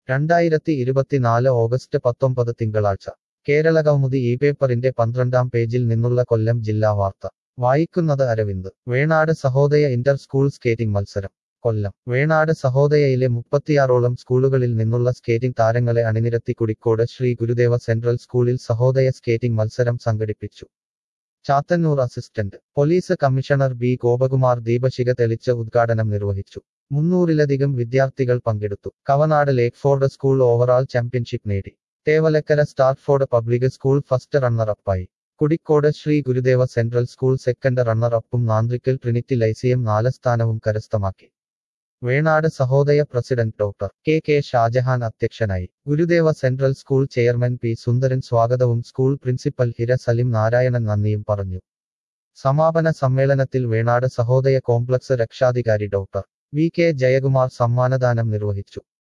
രണ്ടായിരത്തി ഇരുപത്തിനാല് ഓഗസ്റ്റ് പത്തൊമ്പത് തിങ്കളാഴ്ച കേരളകൗമുദി ഈ പേപ്പറിന്റെ പന്ത്രണ്ടാം പേജിൽ നിന്നുള്ള കൊല്ലം ജില്ലാ വാർത്ത വായിക്കുന്നത് Aravind Venad Sahodaya inter school skating മത്സരം കൊല്ലം വേണാട് സഹോദയയിലെ മുപ്പത്തിയാറോളം സ്കൂളുകളിൽ നിന്നുള്ള സ്കേറ്റിംഗ് താരങ്ങളെ അണിനിരത്തി കുടിക്കോട് ശ്രീ ഗുരുദേവ സെൻട്രൽ സ്കൂളിൽ സഹോദയ സ്കേറ്റിംഗ് മത്സരം സംഘടിപ്പിച്ചു Chathannoor assistant police commissioner B Gopakumar ദീപശിഖ തെളിച്ച് ഉദ്ഘാടനം നിർവഹിച്ചു മുന്നൂറിലധികം വിദ്യാർത്ഥികൾ പങ്കെടുത്തു Kavanad Lakeford school overall championship നേടി Thevalakkara Starford public school first runner അപ്പായി Kudikkode Sree Gurudeva central school second runner അപ്പും നാന്ത്രിക്കൽ ട്രിനിറ്റി ലൈസിയം നാല് സ്ഥാനവും കരസ്ഥമാക്കി Venad Sahodaya president doctor K K Shajahan അധ്യക്ഷനായി Gurudeva central school chairman P Sundaran സ്വാഗതവും സ്കൂൾ പ്രിൻസിപ്പൽ ഹിര സലിം നാരായണൻ നന്ദിയും പറഞ്ഞു സമാപന സമ്മേളനത്തിൽ വേണാട് സഹോദയ കോംപ്ലക്സ് രക്ഷാധികാരി ഡോക്ടർ വി കെ ജയകുമാർ സമ്മാനദാനം നിർവഹിച്ചു